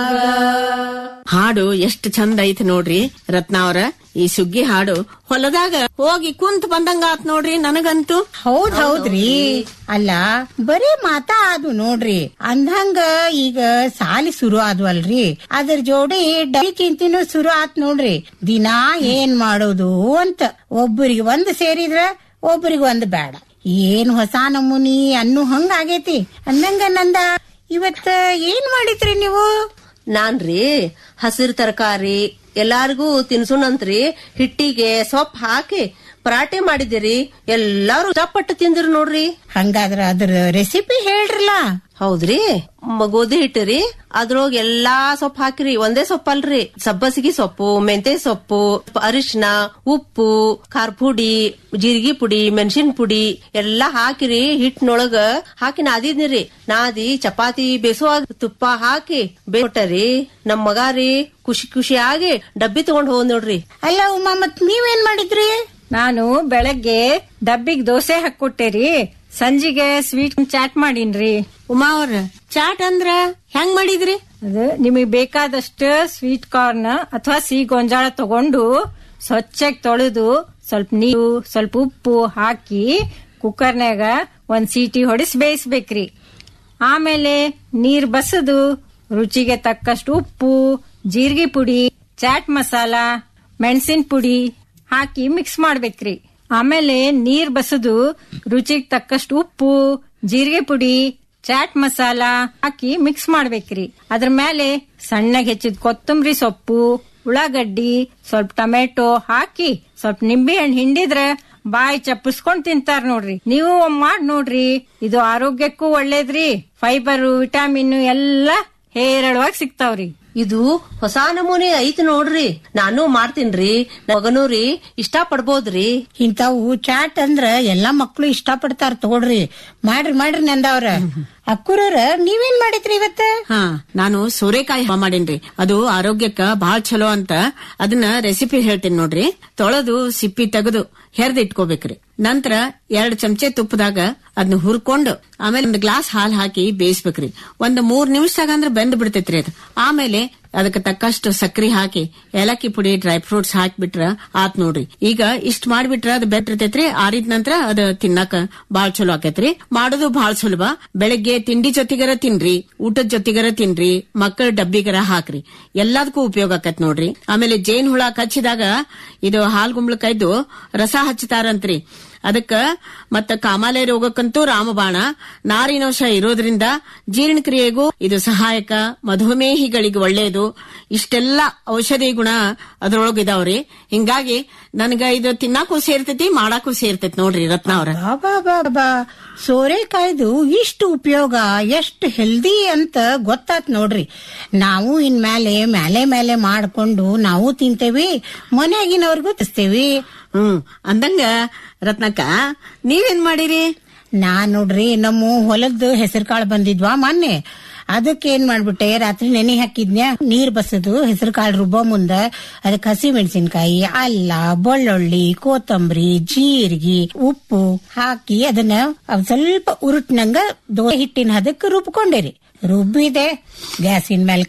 ಹಾಡು ಎಷ್ಟ್ ಚಂದ ಐತಿ ನೋಡ್ರಿ ರತ್ನ ಅವ್ರ ಈ ಸುಗ್ಗಿ ಹಾಡು ಹೊಲದಾಗ ಹೋಗಿ ಕುಂತ್ ಬಂದಂಗ ಆತ್ ನೋಡ್ರಿ ನನಗಂತೂ ಹೌದ್ ಹೌದ್ರಿ ಅಲ್ಲ ಬರೀ ಮಾತಾ ಅದು ನೋಡ್ರಿ ಅಂದಂಗ ಈಗ ಸಾಲಿ ಶುರು ಆದ್ವಲ್ರಿ ಅದ್ರ ಜೋಡಿ ಡೈ ಚಿಂತಿನೂ ಶುರು ಆತ್ ನೋಡ್ರಿ ದಿನಾ ಏನ್ ಮಾಡೋದು ಅಂತ ಒಬ್ಬರಿಗೆ ಒಂದ್ ಸೇರಿದ್ರ ಒಬ್ಬರಿಗೆ ಒಂದ್ ಬೇಡ ಏನ್ ಹೊಸ ನಮೂನಿ ಅನ್ನು ಹಂಗ ಆಗೇತಿ ಅಂದಂಗ ನಂದ ಇವತ್ತ ಏನ್ ಮಾಡಿದ್ರಿ ನೀವು ನಾನ್ರಿ ಹಸಿರು ತರಕಾರಿ ಎಲ್ಲಾರ್ಗೂ ತಿನ್ಸುಣಂತ್ರಿ ಹಿಟ್ಟಿಗೆ ಸೊಪ್ಪು ಹಾಕಿ ಪರಾಟೆ ಮಾಡಿದಿರಿ ಎಲ್ಲಾರು ಚಪ್ಪಟ್ಟು ತಿಂದಿರು ನೋಡ್ರಿ ಹಂಗಾದ್ರ ಅದ್ರ ರೆಸಿಪಿ ಹೇಳ್ರಲ್ಲ ಹೌದ್ರಿ ಮ- ಗೋಧಿ ಹಿಟ್ಟು ಅದ್ರೊಳಗ ಎಲ್ಲಾ ಸೊಪ್ಪು ಹಾಕಿರಿ ಒಂದೇ ಸೊಪ್ಪಲ್ರಿ ಸಬ್ಬಸಿಗೆ ಸೊಪ್ಪು ಮೆಂತೆ ಸೊಪ್ಪು ಅರಿಶಿನ ಉಪ್ಪು ಖಾರ ಪುಡಿ ಜೀರಿಗೆ ಪುಡಿ ಮೆಣಸಿನ ಪುಡಿ ಎಲ್ಲಾ ಹಾಕಿರಿ ಹಿಟ್ಟಿನೊಳಗ ಹಾಕಿ ನಾದಿದ್ನಿರಿ ನಾದಿ ಚಪಾತಿ ಬೇಸುವಾಗ ತುಪ್ಪ ಹಾಕಿ ಬೇಟರಿ ನಮ್ ಮಗ ರೀ ಖುಷಿ ಖುಷಿಯಾಗಿ ಡಬ್ಬಿ ತಗೊಂಡ್ ಹೋದ್ ನೋಡ್ರಿ ಅಲ್ಲ ಉಮಾ ಮತ್ ನೀವೇನ್ ಮಾಡಿದ್ರಿ ನಾನು ಬೆಳಗ್ಗೆ ಡಬ್ಬಿಗ್ ದೋಸೆ ಹಾಕೊಟ್ಟೇರಿ ಸಂಜಿಗೆ ಸ್ವೀಟ್ ಚಾಟ್ ಮಾಡೀನ್ರಿ ಉಮಾ ಅವ್ರ ಚಾಟ್ ಅಂದ್ರ ಹೆಂಗ್ ಮಾಡಿದ್ರಿ ಅದು ನಿಮಗೆ ಬೇಕಾದಷ್ಟು ಸ್ವೀಟ್ ಕಾರ್ನ್ ಅಥವಾ ಸಿಹಿ ಗೊಂಜಾಳ ತಗೊಂಡು ಸ್ವಚ್ಛಗ್ ತೊಳೆದು ಸ್ವಲ್ಪ ನೀರು ಸ್ವಲ್ಪ ಉಪ್ಪು ಹಾಕಿ ಕುಕ್ಕರ್ನ್ಯಾಗ ಒಂದ್ ಸೀಟಿ ಹೊಡಿಸಿ ಬೇಯಿಸ್ಬೇಕ್ರಿ ಆಮೇಲೆ ನೀರ್ ಬಸದು ರುಚಿಗೆ ತಕ್ಕಷ್ಟು ಉಪ್ಪು ಜೀರಿಗೆ ಪುಡಿ ಚಾಟ್ ಮಸಾಲ ಮೆಣಸಿನ ಪುಡಿ ಹಾಕಿ ಮಿಕ್ಸ್ ಮಾಡ್ಬೇಕ್ರಿ ಆಮೇಲೆ ನೀರ್ ಬಸದು ರುಚಿಗೆ ತಕ್ಕಷ್ಟು ಉಪ್ಪು ಜೀರಿಗೆ ಪುಡಿ ಚಾಟ್ ಮಸಾಲ ಹಾಕಿ ಮಿಕ್ಸ್ ಮಾಡ್ಬೇಕ್ರಿ ಅದ್ರ ಮೇಲೆ ಸಣ್ಣಗೆ ಹೆಚ್ಚಿದ ಕೊತ್ತಂಬರಿ ಸೊಪ್ಪು ಉಳ್ಳಾಗಡ್ಡಿ ಸ್ವಲ್ಪ ಟೊಮೆಟೊ ಹಾಕಿ ಸ್ವಲ್ಪ ನಿಂಬೆ ಹಣ್ಣು ಹಿಂಡಿದ್ರ ಬಾಯಿ ಚಪ್ಪಿಸ್ಕೊಂಡ್ ತಿಂತಾರ ನೋಡ್ರಿ ನೀವು ಒಮ್ಮೆ ಮಾಡ್ ನೋಡ್ರಿ ಇದು ಆರೋಗ್ಯಕ್ಕೂ ಒಳ್ಳೇದ್ರಿ ಫೈಬರ್ ವಿಟಾಮಿನ್ ಎಲ್ಲ ಹೇರಳವಾಗಿ ಸಿಗ್ತಾವ್ರಿ ಇದು ಹೊಸ ನಮೂನೆ ಐತಿ ನೋಡ್ರಿ ನಾನು ಮಾಡ್ತೀನ್ರಿ ನನ್ ಮಗನೂ ರೀ ಇಷ್ಟ ಪಡ್ಬೋದ್ರಿ ಇಂತಾವು ಚಾಟ್ ಅಂದ್ರ ಎಲ್ಲಾ ಮಕ್ಳು ಇಷ್ಟ ಪಡ್ತಾರ ತಗೊಳ್ರಿ ಮಾಡ್ರಿ ಮಾಡ್ರಿ ನಂದವ್ರ ಅಕ್ಕುರವ್ರ ನೀವೇನ್ ಮಾಡಿದ್ರಿ ಇವತ್ತ ಹಾ ನಾನು ಸೋರೆಕಾಯಿ ಹಬ್ಬ ಮಾಡೇನ್ರಿ ಅದು ಆರೋಗ್ಯಕ್ಕ ಬಹಳ ಚಲೋ ಅಂತ ಅದನ್ನ ರೆಸಿಪಿ ಹೇಳ್ತೀನಿ ನೋಡ್ರಿ ತೊಳೆದು ಸಿಪ್ಪಿ ತೆಗೆದು ಹೆರ್ದ್ ಇಟ್ಕೋಬೇಕ್ರಿ ನಂತರ ಎರಡ್ ಚಮಚೆ ತುಪ್ಪದಾಗ ಅದನ್ನ ಹುರ್ಕೊಂಡು ಆಮೇಲೆ ಒಂದ್ ಗ್ಲಾಸ್ ಹಾಲ್ ಹಾಕಿ ಬೇಯಿಸ್ಬೇಕ್ರಿ ಒಂದ್ ಮೂರ್ ನಿಮಿಷದಾಗ ಅಂದ್ರ ಬೆಂದ್ ಬಿಡ್ತೈತ್ರಿ ಅದು ಆಮೇಲೆ ಅದಕ್ಕೆ ತಕ್ಕಷ್ಟು ಸಕ್ರಿ ಹಾಕಿ ಏಲಕ್ಕಿ ಪುಡಿ ಡ್ರೈ ಫ್ರೂಟ್ಸ್ ಹಾಕ್ಬಿಟ್ರ ಆತ್ ನೋಡ್ರಿ ಈಗ ಇಷ್ಟ ಮಾಡ್ಬಿಟ್ರ ಅದು ಬೆಟ್ಟಿರ್ತೈತ್ರಿ ಆರಿದ ನಂತರ ಅದ ತಿನ್ನಕ ಬಾಳ್ ಚಲೋ ಆಕೈತ್ರಿ ಮಾಡೋದು ಬಾಳ್ ಸುಲಭ ಬೆಳಗ್ಗೆ ತಿಂಡಿ ಜೊತೆಗರ ತಿನ್ರಿ ಊಟದ ಜೊತೆಗರ ತಿನ್ರಿ ಮಕ್ಕಳ ಡಬ್ಬಿಗರ ಹಾಕ್ರಿ ಎಲ್ಲದಕ್ಕೂ ಉಪಯೋಗ ಆಕತ್ ನೋಡ್ರಿ ಆಮೇಲೆ ಜೇನ್ ಹುಳ ಕಚ್ಚಿದಾಗ ಇದು ಹಾಲ್ಗುಂಬ್ಳಕಾಯ್ದು ರಸ ಹಚ್ಚತಾರಂತ್ರಿ ಅದಕ್ಕ ಮತ್ತ ಕಾಮಾಲೆ ರೋಗಕ್ಕಂತೂ ರಾಮಬಾಣ ನಾರಿನಂಶ ಇರೋದ್ರಿಂದ ಜೀರ್ಣಕ್ರಿಯೆಗೂ ಇದು ಸಹಾಯಕ ಮಧುಮೇಹಿಗಳಿಗೆ ಒಳ್ಳೆಯದು ಇಷ್ಟೆಲ್ಲ ಔಷಧಿ ಗುಣ ಅದ್ರೊಳಗ ಇದಾವ್ರಿ ಹಿಂಗಾಗಿ ನನ್ಗ ಇದು ತಿನ್ನಾಕೂ ಸೇರ್ತೈತಿ ಮಾಡಾಕೂ ಸೇರ್ತೈತಿ ನೋಡ್ರಿ ರತ್ನ ಅವ್ರ ಬಾಬಾ ಬಾಬಾ ಸೋರೆಕಾಯ್ದು ಇಷ್ಟು ಉಪಯೋಗ ಎಷ್ಟು ಹೆಲ್ದಿ ಅಂತ ಗೊತ್ತಾತ್ ನೋಡ್ರಿ ನಾವು ಇನ್ಮೇಲೆ ಮೇಲೆ ಮೇಲೆ ಮಾಡ್ಕೊಂಡು ನಾವು ತಿಂತೇವಿ ಮನೆಯಾಗಿನವ್ರಿಗೂ ತಿಸ್ತೇವಿ ಹ್ಮ್ ಅಂದಂಗ ರತ್ನಕ್ಕ ನೀವೇನ್ ಮಾಡಿರಿ ನಾ ನೋಡ್ರಿ ನಮ್ಮ ಹೊಲದ ಹೆಸರು ಕಾಳು ಬಂದಿದ್ವಾ ಮೊನ್ನೆ ಅದಕ್ಕೆ ಏನ್ ಮಾಡ್ಬಿಟ್ಟೆ ರಾತ್ರಿ ನೆನೆ ಹಾಕಿದ್ನ್ಯಾ ನೀರ್ ಬಸದು ಹೆಸರು ಕಾಳು ರುಬ್ಬೋ ಮುಂದ ಅದಕ್ಕೆ ಹಸಿ ಮೆಣಸಿನ್ಕಾಯಿ ಅಲ್ಲ ಬೆಳ್ಳುಳ್ಳಿ ಕೊತ್ತಂಬರಿ ಜೀರಿಗೆ ಉಪ್ಪು ಹಾಕಿ ಅದನ್ನ ಅವ್ ಸ್ವಲ್ಪ ಉರುಟ್ನಂಗ ದೋಸೆ ಹಿಟ್ಟಿನ ಹದಕ್ಕೆ ರುಬ್ಕೊಂಡೇರಿ ರುಬ್ಬಿದೆ ಗ್ಯಾಸಿನ ಮೇಲೆ